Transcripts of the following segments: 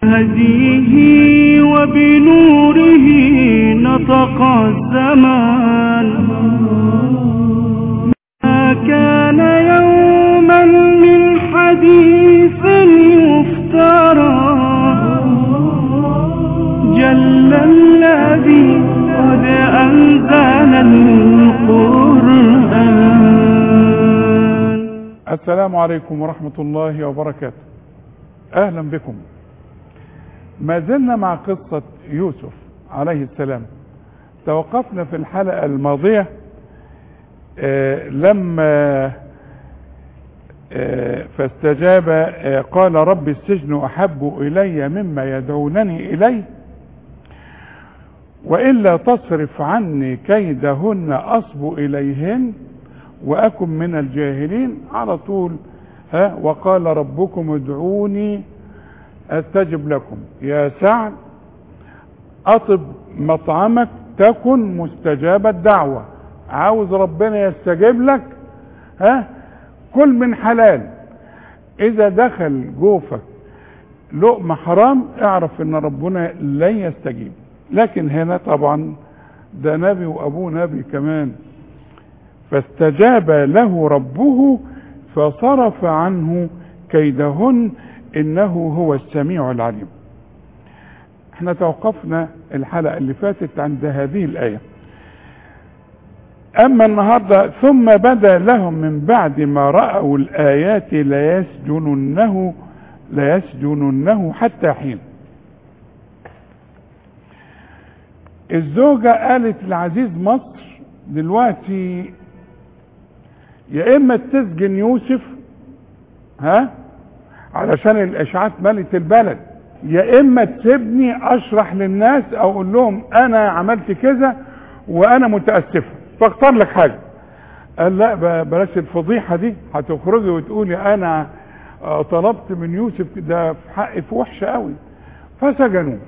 هديه وبنوره نطق الزمان ما كان يوما من حديث يفترى جل الذي قد أنزل القرآن السلام عليكم ورحمة الله وبركاته أهلا بكم ما زلنا مع قصة يوسف عليه السلام توقفنا في الحلقة الماضية آه لما آه فاستجاب آه قال رب السجن أحب إلي مما يدعونني إليه وإلا تصرف عني كيدهن أصب إليهن وأكن من الجاهلين على طول ها وقال ربكم ادعوني استجب لكم يا سعد اطب مطعمك تكن مستجاب الدعوة عاوز ربنا يستجيب لك ها كل من حلال اذا دخل جوفك لقمة حرام اعرف ان ربنا لن يستجيب لكن هنا طبعا ده نبي وابوه نبي كمان فاستجاب له ربه فصرف عنه كيدهن انه هو السميع العليم احنا توقفنا الحلقة اللي فاتت عند هذه الآية اما النهاردة ثم بدا لهم من بعد ما رأوا الآيات ليسجننه ليسجننه حتى حين الزوجة قالت لعزيز مصر دلوقتي يا اما تسجن يوسف ها علشان الاشاعات ملت البلد يا اما تسيبني اشرح للناس او اقول لهم انا عملت كذا وانا متاسفه فاختار لك حاجه قال لا بلاش الفضيحه دي هتخرجي وتقولي انا طلبت من يوسف ده في حقي في وحشه قوي فسجنوه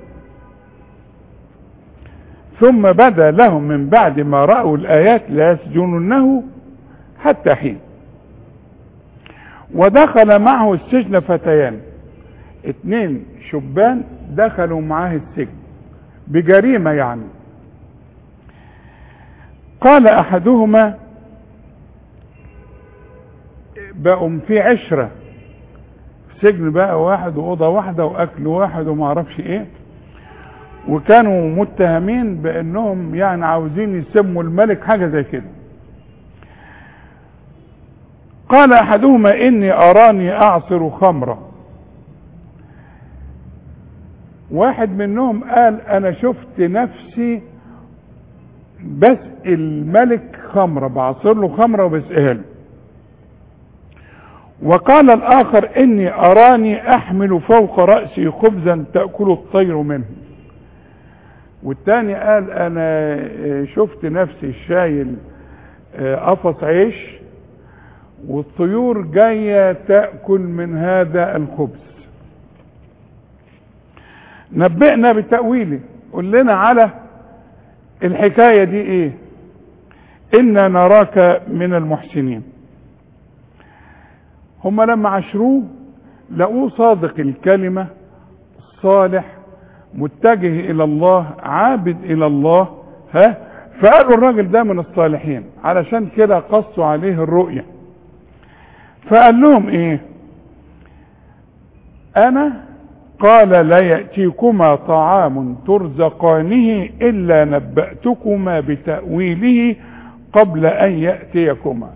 ثم بدا لهم من بعد ما راوا الايات ليسجننه حتى حين ودخل معه السجن فتيان اتنين شبان دخلوا معاه السجن بجريمة يعني قال احدهما بقوا في عشرة سجن بقى واحد وأوضة واحدة وأكل واحد وما اعرفش ايه وكانوا متهمين بانهم يعني عاوزين يسموا الملك حاجة زي كده قال احدهما اني اراني اعصر خمرا واحد منهم قال انا شفت نفسي بسقي الملك خمرة بعصر له خمرة وبسقيها له وقال الاخر اني اراني احمل فوق رأسي خبزا تأكل الطير منه والتاني قال انا شفت نفسي شايل قفص عيش والطيور جاية تأكل من هذا الخبز نبئنا بتأويله قل لنا على الحكاية دي ايه إنا نراك من المحسنين هم لما عشروه لقوه صادق الكلمة صالح متجه إلى الله عابد إلى الله ها فقالوا الراجل ده من الصالحين علشان كده قصوا عليه الرؤيه فقال لهم ايه انا قال لا يأتيكما طعام ترزقانه الا نبأتكما بتأويله قبل ان يأتيكما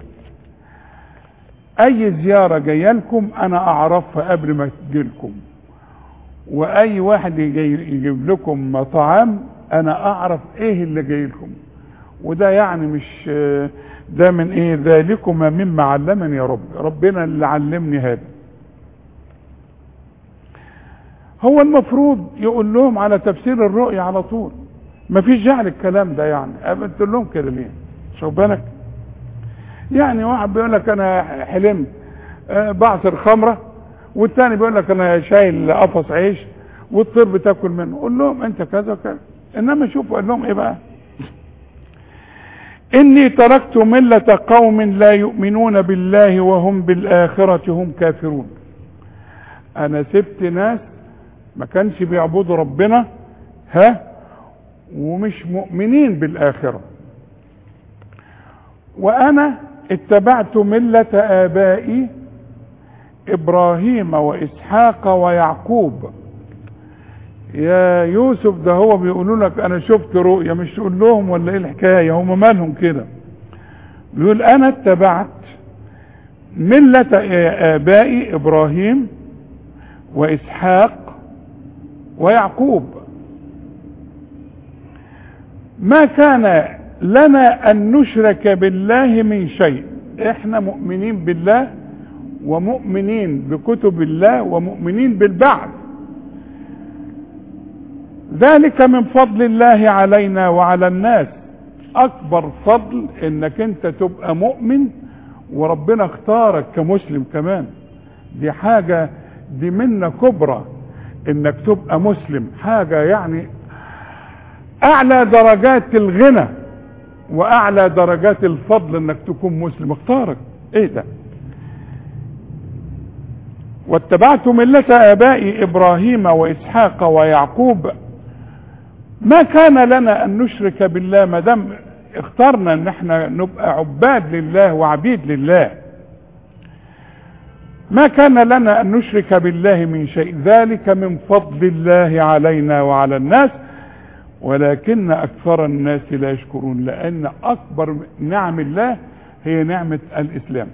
اي زيارة جايه لكم انا اعرفها قبل ما تجيلكم واي واحد يجيب لكم طعام انا اعرف ايه اللي جاي لكم وده يعني مش ده من ايه ذلكما مما علمني يا رب ربنا اللي علمني هذا هو المفروض يقول لهم على تفسير الرؤيا على طول مفيش جعل الكلام ده يعني قلت لهم كده ليه شو بالك يعني واحد بيقول لك انا حلمت أه بعصر خمره والتاني بيقول لك انا شايل قفص عيش والطير بتاكل منه قول لهم انت كذا وكذا انما شوفوا قال لهم ايه بقى اني تركت ملة قوم لا يؤمنون بالله وهم بالاخرة هم كافرون انا سبت ناس ما كانش بيعبدوا ربنا ها ومش مؤمنين بالآخرة وأنا اتبعت ملة آبائي إبراهيم وإسحاق ويعقوب يا يوسف ده هو بيقولوا لك أنا شفت رؤية مش تقول لهم ولا إيه الحكاية هم مالهم كده بيقول أنا اتبعت ملة آبائي إبراهيم وإسحاق ويعقوب ما كان لنا أن نشرك بالله من شيء احنا مؤمنين بالله ومؤمنين بكتب الله ومؤمنين بالبعث ذلك من فضل الله علينا وعلى الناس اكبر فضل انك انت تبقى مؤمن وربنا اختارك كمسلم كمان دي حاجة دي منة كبرى انك تبقى مسلم حاجة يعني اعلى درجات الغنى واعلى درجات الفضل انك تكون مسلم اختارك ايه ده واتبعت ملة ابائي ابراهيم واسحاق ويعقوب ما كان لنا ان نشرك بالله ما دام اخترنا ان احنا نبقى عباد لله وعبيد لله ما كان لنا ان نشرك بالله من شيء ذلك من فضل الله علينا وعلى الناس ولكن اكثر الناس لا يشكرون لان اكبر نعم الله هي نعمة الاسلام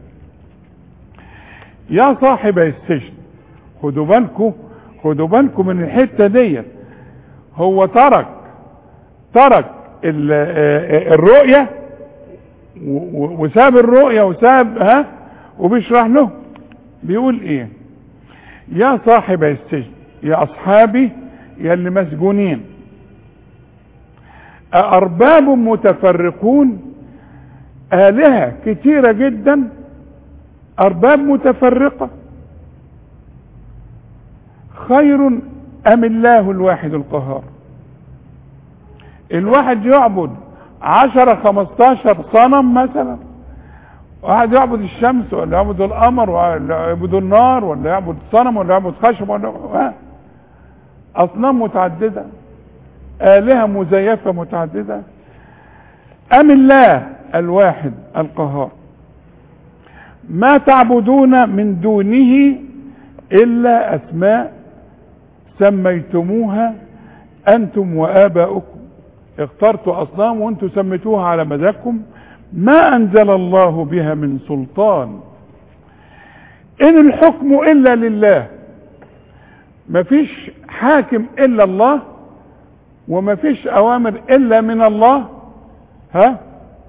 يا صاحب السجن خدوا بالكم خدوا بالكم من الحتة ديت هو ترك ترك الرؤية وساب الرؤية وساب ها وبيشرح له بيقول ايه يا صاحب السجن يا اصحابي يا اللي مسجونين أأرباب متفرقون آلهة كتيرة جدا أرباب متفرقة خير أم الله الواحد القهار الواحد يعبد عشرة خمستاشر صنم مثلا واحد يعبد الشمس ولا يعبد القمر ولا يعبد النار ولا يعبد صنم ولا يعبد خشب ولا ها أصنام متعددة آلهة مزيفة متعددة أم الله الواحد القهار ما تعبدون من دونه إلا أسماء سميتموها أنتم وآباؤكم اخترتوا أصنام وأنتم سميتوها على مزاجكم ما أنزل الله بها من سلطان إن الحكم إلا لله مفيش حاكم إلا الله ومفيش أوامر إلا من الله ها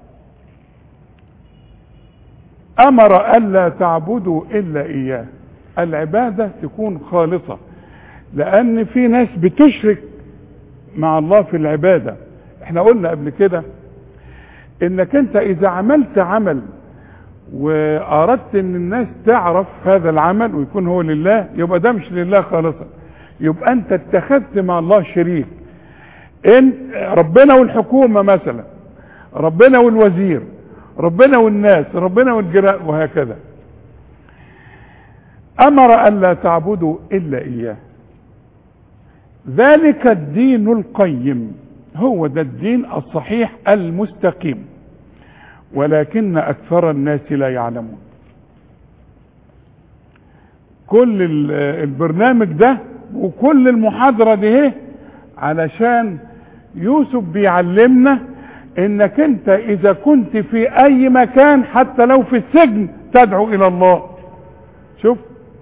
أمر ألا تعبدوا إلا إياه العبادة تكون خالصة لأن في ناس بتشرك مع الله في العبادة احنا قلنا قبل كده انك انت اذا عملت عمل واردت ان الناس تعرف هذا العمل ويكون هو لله يبقى ده مش لله خالصا يبقى انت اتخذت مع الله شريك ان ربنا والحكومة مثلا ربنا والوزير ربنا والناس ربنا والجيران وهكذا امر ان لا تعبدوا الا اياه ذلك الدين القيم هو ده الدين الصحيح المستقيم ولكن اكثر الناس لا يعلمون كل البرنامج ده وكل المحاضرة دي علشان يوسف بيعلمنا انك انت اذا كنت في اي مكان حتى لو في السجن تدعو الى الله شوف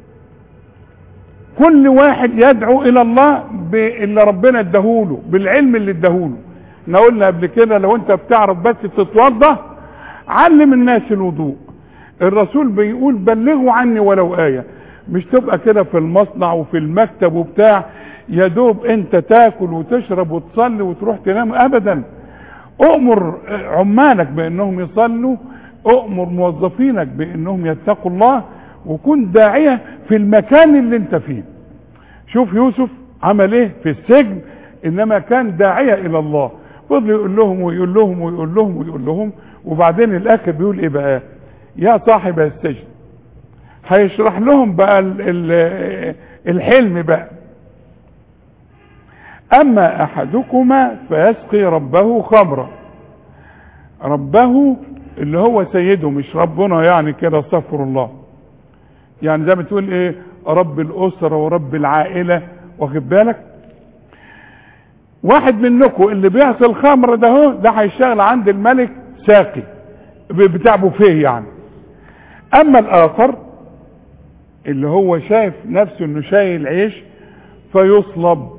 كل واحد يدعو الى الله باللي ربنا اداهوله بالعلم اللي اداهوله احنا قلنا قبل كده لو انت بتعرف بس تتوضى علم الناس الوضوء الرسول بيقول بلغوا عني ولو آية مش تبقى كده في المصنع وفي المكتب وبتاع يا دوب انت تاكل وتشرب وتصلي وتروح تنام ابدا اؤمر عمالك بانهم يصلوا اؤمر موظفينك بانهم يتقوا الله وكن داعية في المكان اللي انت فيه شوف يوسف عمل ايه في السجن انما كان داعية الى الله فضل يقول لهم ويقول لهم ويقول لهم ويقول لهم وبعدين الاخر بيقول ايه بقى يا صاحب السجن هيشرح لهم بقى ال ال الحلم بقى اما احدكما فيسقي ربه خمرا ربه اللي هو سيده مش ربنا يعني كده استغفر الله يعني زي ما تقول ايه رب الاسره ورب العائله واخد بالك واحد منكم اللي بيعصي الخمر ده هو ده هيشتغل عند الملك ساقي بتاع بوفيه يعني اما الاخر اللي هو شايف نفسه انه شايل عيش فيصلب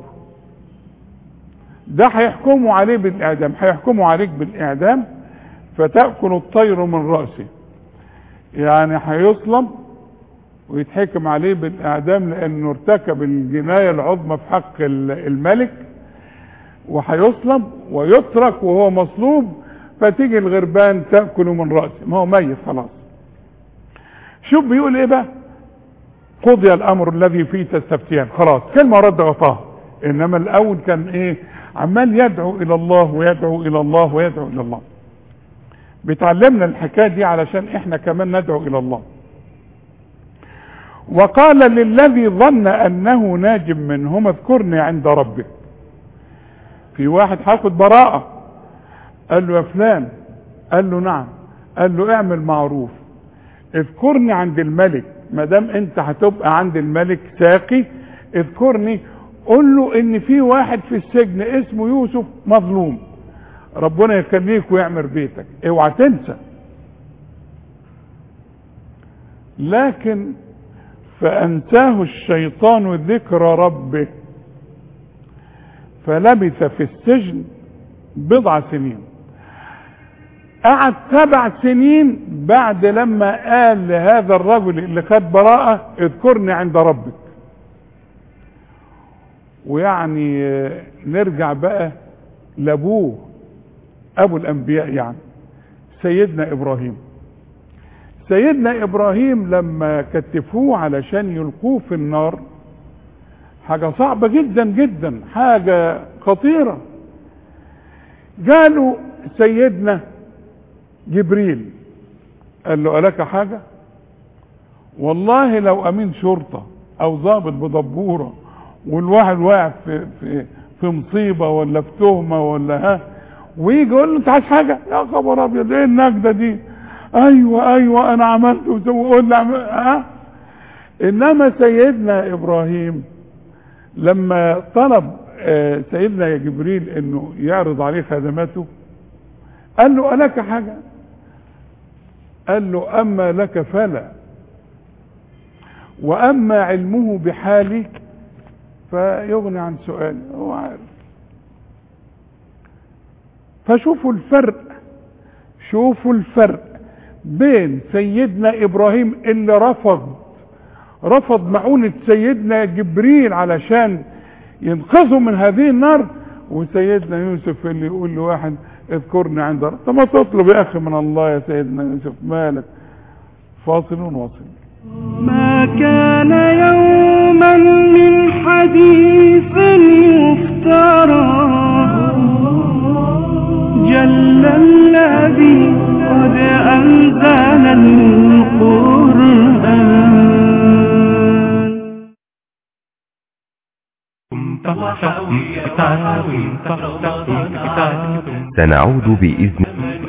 ده هيحكموا عليه بالاعدام هيحكموا عليك بالاعدام فتاكل الطير من راسه يعني هيصلب ويتحكم عليه بالاعدام لانه ارتكب الجنايه العظمى في حق الملك وهيصلب ويترك وهو مصلوب فتيجي الغربان تاكل من راسه ما هو ميت خلاص شوف بيقول ايه بقى قضي الامر الذي فيه تستفتيان خلاص كلمه رد غطاها انما الاول كان ايه عمال يدعو الى الله ويدعو الى الله ويدعو الى الله بتعلمنا الحكايه دي علشان احنا كمان ندعو الى الله وقال للذي ظن انه ناج منهما اذكرني عند ربك في واحد هاخد براءة قال له يا فلان قال له نعم قال له اعمل معروف اذكرني عند الملك ما دام انت هتبقى عند الملك ساقي اذكرني قول له ان في واحد في السجن اسمه يوسف مظلوم ربنا يخليك ويعمر بيتك اوعى تنسى لكن فانساه الشيطان ذكر ربه فلبث في السجن بضع سنين قعد سبع سنين بعد لما قال لهذا الرجل اللي خد براءة اذكرني عند ربك ويعني نرجع بقى لابوه ابو الانبياء يعني سيدنا ابراهيم سيدنا ابراهيم لما كتفوه علشان يلقوه في النار حاجة صعبة جدا جدا حاجة خطيرة قالوا سيدنا جبريل قال له ألك حاجة والله لو أمين شرطة أو ضابط بدبورة والواحد واقع في, في, في مصيبة ولا في تهمة ولا ها ويجي يقول له انت عايز حاجة يا خبر ابيض ايه النجدة دي ايوه ايوه انا عملت وسوي قول لي ها انما سيدنا ابراهيم لما طلب سيدنا جبريل انه يعرض عليه خدماته قال له ألك حاجة قال له أما لك فلا وأما علمه بحالي فيغني عن سؤالي هو عارف فشوفوا الفرق شوفوا الفرق بين سيدنا إبراهيم اللي رفض رفض معونة سيدنا جبريل علشان ينقذه من هذه النار وسيدنا يوسف اللي يقول لواحد اذكرني عند رب طب ما تطلب يا اخي من الله يا سيدنا يوسف مالك فاصل واصل ما كان يوما من حديث يفترى جل الذي قد أنزل القرآن سنعود بإذن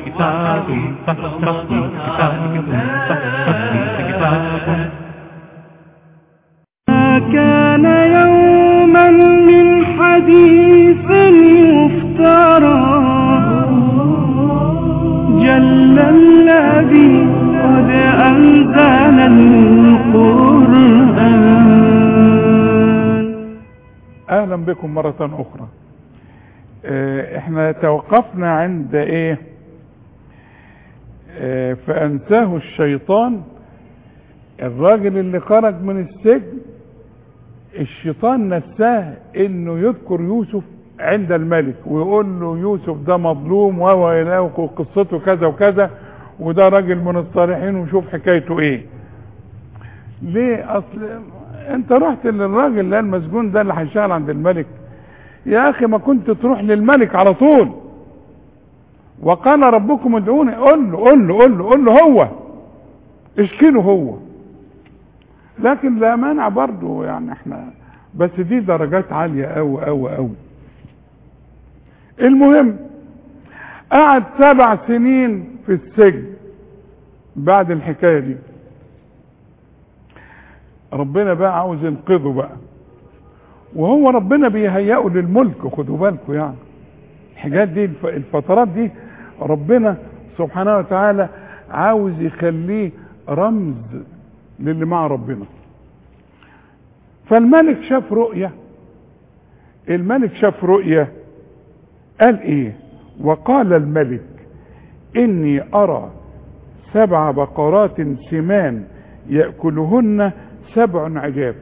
ما كان يوما من حديث يفترى جل الذي قد أنزل القرآن اهلا بكم مرة اخرى اه احنا توقفنا عند ايه اه فانساه الشيطان الراجل اللي خرج من السجن الشيطان نساه انه يذكر يوسف عند الملك ويقول له يوسف ده مظلوم وهو الهه قصته كذا وكذا وده راجل من الصالحين وشوف حكايته ايه ليه اصل انت رحت للراجل اللي المسجون ده اللي هيشتغل عند الملك يا اخي ما كنت تروح للملك على طول وقال ربكم ادعوني قول له قول له قول له قول له هو اشكي له هو لكن لا مانع برضه يعني احنا بس دي درجات عاليه قوي قوي قوي المهم قعد سبع سنين في السجن بعد الحكاية دي ربنا بقى عاوز ينقذه بقى وهو ربنا بيهيئه للملك خدوا بالكم يعني الحاجات دي الف- الفترات دي ربنا سبحانه وتعالى عاوز يخليه رمز للي مع ربنا فالملك شاف رؤية الملك شاف رؤية قال ايه وقال الملك اني ارى سبع بقرات سمان يأكلهن سبع عجاب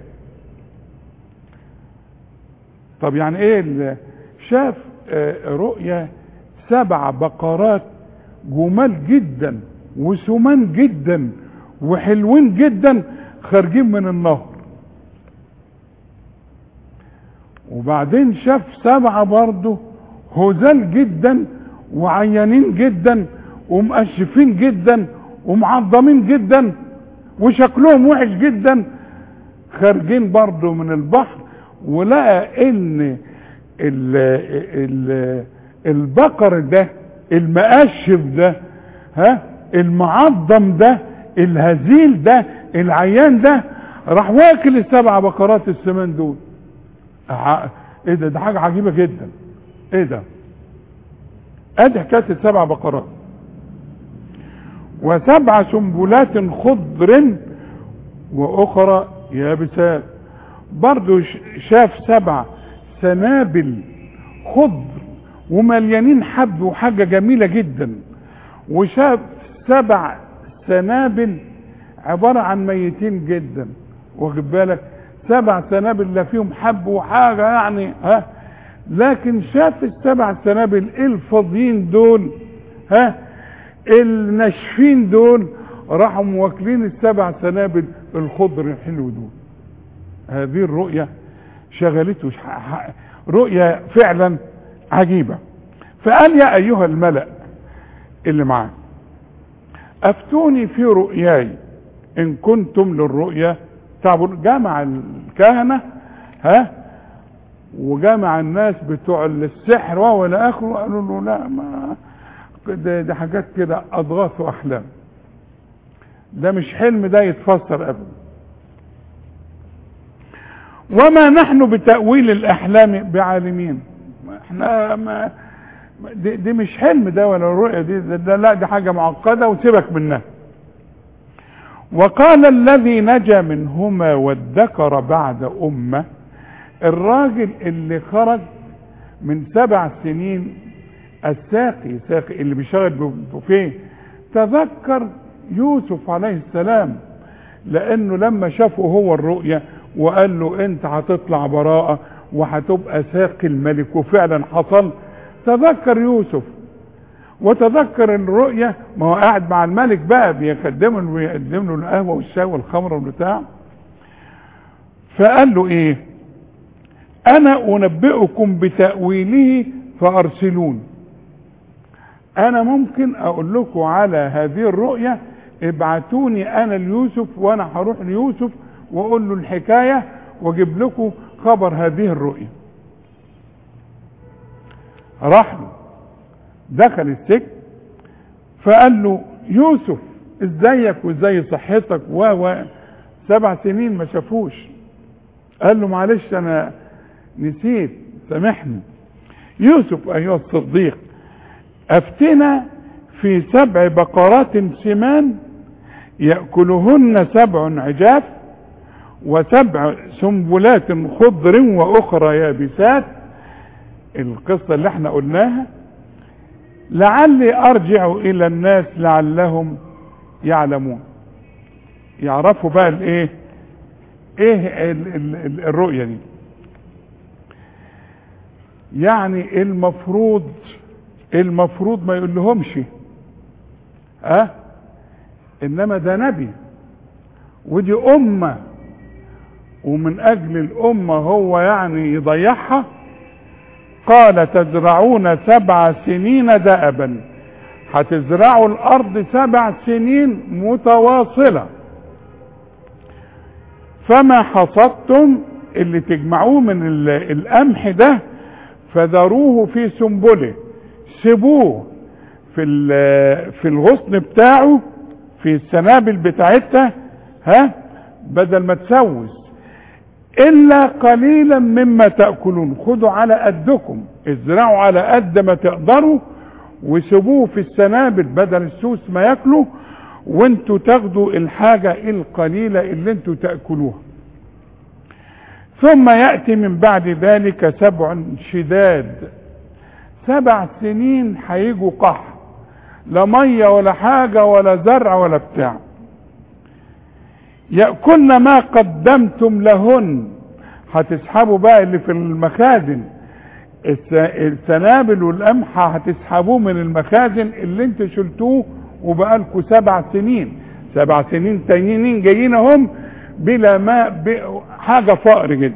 طب يعني ايه ال- شاف آه، رؤية سبع بقرات جمال جدا وسمان جدا وحلوين جدا خارجين من النهر وبعدين شاف سبعة برضه هزال جدا وعيانين جدا ومقشفين جدا ومعظمين جدا وشكلهم وحش جدا خارجين برضه من البحر ولقى ان ال ال البقر ده المقشف ده ها المعظم ده الهزيل ده العيان ده راح واكل السبع بقرات السمان دول ع- ايه ده ده حاجه عجيبه جدا ايه ده ادي حكايه السبع بقرات وسبع سنبلات خضر واخرى يابسات برضو ش- شاف سبع سنابل خضر ومليانين حب وحاجه جميله جدا وشاف سبع سنابل عباره عن ميتين جدا واخد بالك سبع سنابل لا فيهم حب وحاجه يعني ها لكن شاف السبع سنابل الفاضيين دول ها الناشفين دول راحوا واكلين السبع سنابل الخضر الحلو دول هذه الرؤية شغلته ش- ح- رؤية فعلا عجيبة فقال يا أيها الملأ اللي معاه أفتوني في رؤياي إن كنتم للرؤيا تعبون جمع الكهنة ها وجمع الناس بتوع السحر والى اخره قالوا له لا ما ده, ده حاجات كده اضغاث واحلام ده مش حلم ده يتفسر ابدا وما نحن بتأويل الأحلام بعالمين احنا ما دي, دي مش حلم ده ولا الرؤية دي ده, ده لا دي حاجة معقدة وسيبك منها وقال الذي نجا منهما وادكر بعد أمة الراجل اللي خرج من سبع سنين الساقي ساقي اللي بيشتغل بوفيه تذكر يوسف عليه السلام لانه لما شافه هو الرؤيا وقال له انت هتطلع براءة وهتبقى ساقي الملك وفعلا حصل تذكر يوسف وتذكر الرؤيا ما هو قاعد مع الملك بقى بيقدم له بيقدم له القهوه والشاي والخمر والبتاع فقال له ايه انا انبئكم بتاويله فارسلون انا ممكن اقول لكم على هذه الرؤيا ابعتوني انا ليوسف وانا هروح ليوسف واقول له الحكايه واجيب لكم خبر هذه الرؤيا راح له دخل السجن فقال له يوسف ازيك وازاي صحتك و و سبع سنين ما شافوش قال له معلش انا نسيت سامحني يوسف ايها الصديق افتنا في سبع بقرات سمان ياكلهن سبع عجاف وسبع سنبلات خضر واخرى يابسات القصه اللي احنا قلناها لعلي ارجع الى الناس لعلهم يعلمون يعرفوا بقى الايه ايه ال ال ال الرؤيه دي يعني المفروض المفروض ما يقول لهمش ها أه؟ انما ده نبي ودي امه ومن اجل الامه هو يعني يضيعها قال تزرعون سبع سنين دأبا هتزرعوا الارض سبع سنين متواصلة فما حصدتم اللي تجمعوه من القمح ده فذروه في سنبله سيبوه في ال- في الغصن بتاعه في السنابل بتاعتها ها بدل ما تسوس الا قليلا مما تاكلون خدوا على قدكم ازرعوا على قد ما تقدروا وسيبوه في السنابل بدل السوس ما ياكلوا وانتوا تاخدوا الحاجه القليله اللي انتوا تاكلوها ثم ياتي من بعد ذلك سبع شداد سبع سنين هيجوا قحط لا ميه ولا حاجه ولا زرع ولا بتاع ياكلن ما قدمتم لهن هتسحبوا بقى اللي في المخازن الس- السنابل والقمح هتسحبوه من المخازن اللي انتوا شلتوه وبقالكوا سبع سنين سبع سنين تانيين جايين اهم بلا ماء ب- حاجه فقر جدا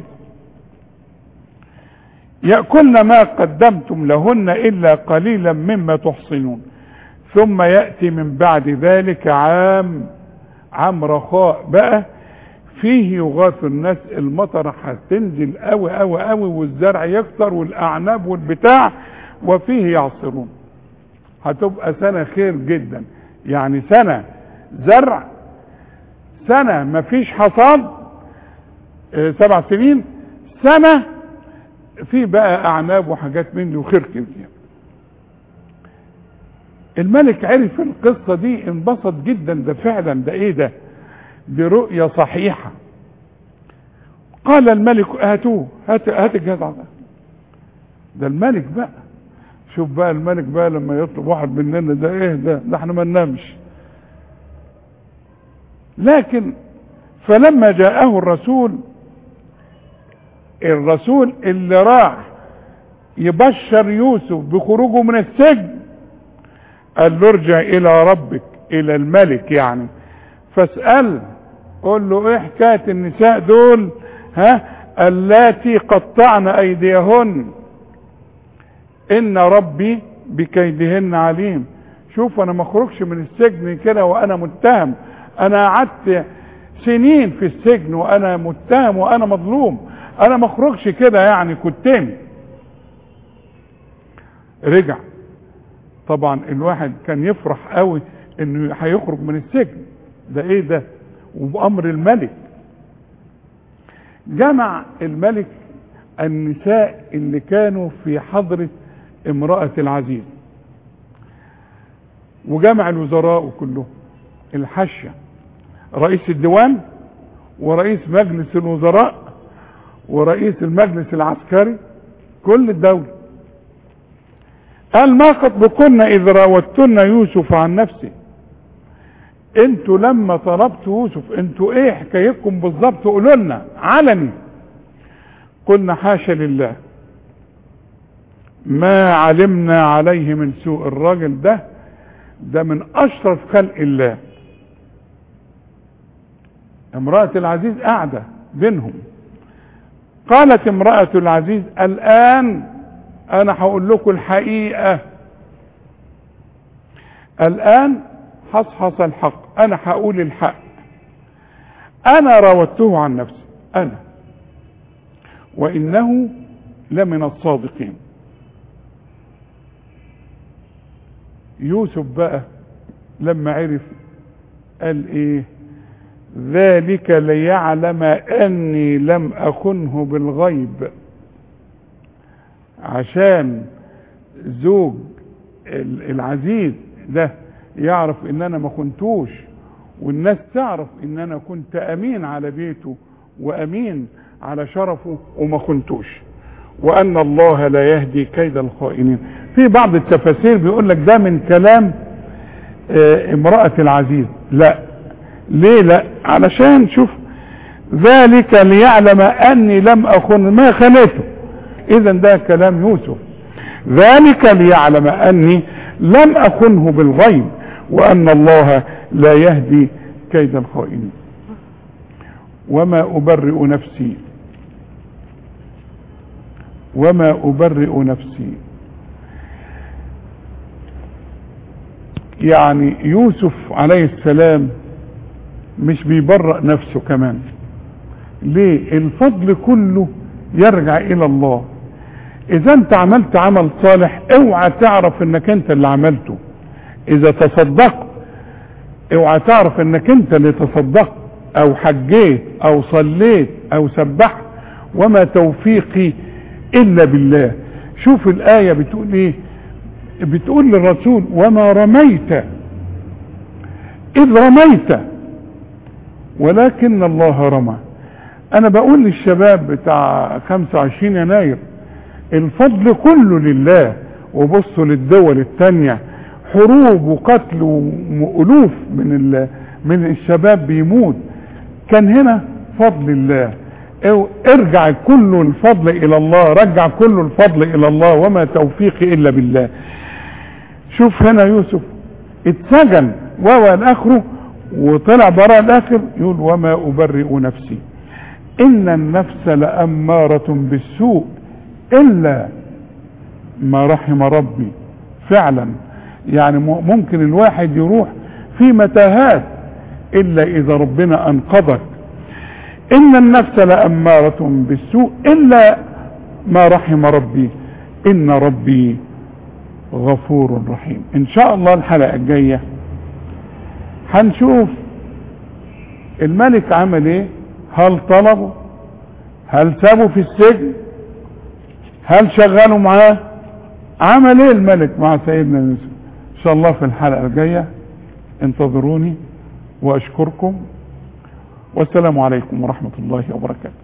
يأكلن ما قدمتم لهن إلا قليلا مما تحصنون ثم يأتي من بعد ذلك عام عام رخاء بقى فيه يغاث الناس المطر هتنزل قوي قوي قوي والزرع يكتر والأعناب والبتاع وفيه يعصرون هتبقى سنة خير جدا يعني سنة زرع سنة مفيش حصاد آه، سبع سنين سنة في بقى اعناب وحاجات من دي وخير كتير الملك عرف القصة دي انبسط جدا ده فعلا ده ايه ده دي رؤية صحيحة قال الملك هاتوه هات هات الجدع ده ده الملك بقى شوف بقى الملك بقى لما يطلب واحد مننا ده ايه ده ده احنا ما ننامش لكن فلما جاءه الرسول الرسول اللي راح يبشر يوسف بخروجه من السجن قال له ارجع الى ربك الى الملك يعني فاسأل قول له ايه حكاية النساء دول ها اللاتي قطعن ايديهن ان ربي بكيدهن عليم شوف انا ما اخرجش من السجن كده وانا متهم انا قعدت سنين في السجن وانا متهم وانا مظلوم انا ما اخرجش كده يعني كتامي رجع طبعا الواحد كان يفرح قوي انه هيخرج من السجن ده ايه ده وبامر الملك جمع الملك النساء اللي كانوا في حضرة امرأة العزيز وجمع الوزراء كلهم الحشة رئيس الديوان ورئيس مجلس الوزراء ورئيس المجلس العسكري كل الدولة قال ما خطبكن إذ راوتن يوسف عن نفسه انتوا لما طلبتوا يوسف انتوا ايه حكايتكم بالظبط قولوا لنا علني قلنا حاشا لله ما علمنا عليه من سوء الراجل ده ده من اشرف خلق الله امرأة العزيز قاعدة بينهم قالت امرأة العزيز الآن أنا هقول لكم الحقيقة الآن حصحص الحق أنا هقول الحق أنا راودته عن نفسي أنا وإنه لمن الصادقين يوسف بقى لما عرف قال ايه ذلك ليعلم اني لم اخنه بالغيب عشان زوج ال- العزيز ده يعرف ان انا ما كنتوش والناس تعرف ان انا كنت امين على بيته وامين على شرفه وما كنتوش وان الله لا يهدي كيد الخائنين في بعض التفاسير بيقول لك ده من كلام آه، امرأة العزيز لا ليه لا علشان شوف ذلك ليعلم اني لم اخن ما خليته اذا ده كلام يوسف ذلك ليعلم اني لم اخنه بالغيب وان الله لا يهدي كيد الخائنين وما ابرئ نفسي وما ابرئ نفسي يعني يوسف عليه السلام مش بيبرأ نفسه كمان ليه الفضل كله يرجع الى الله اذا انت عملت عمل صالح اوعى تعرف انك انت اللي عملته اذا تصدقت اوعى تعرف انك انت اللي تصدقت او حجيت او صليت او سبحت وما توفيقي الا بالله شوف الايه بتقول ايه بتقول للرسول وما رميت اذ رميت ولكن الله رمى انا بقول للشباب بتاع 25 يناير الفضل كله لله وبصوا للدول التانية حروب وقتل والوف من ال... من الشباب بيموت كان هنا فضل الله او ارجع كل الفضل الى الله رجع كل الفضل الى الله وما توفيقي الا بالله شوف هنا يوسف اتسجن وهو الاخره وطلع براء الاخر يقول وما ابرئ نفسي ان النفس لامارة بالسوء الا ما رحم ربي فعلا يعني ممكن الواحد يروح في متاهات الا اذا ربنا انقذك ان النفس لامارة بالسوء الا ما رحم ربي ان ربي غفور رحيم ان شاء الله الحلقة الجاية هنشوف الملك عمل ايه هل طلبه هل سابه في السجن هل شغلوا معاه عمل ايه الملك مع سيدنا يوسف ان شاء الله في الحلقة الجاية انتظروني واشكركم والسلام عليكم ورحمة الله وبركاته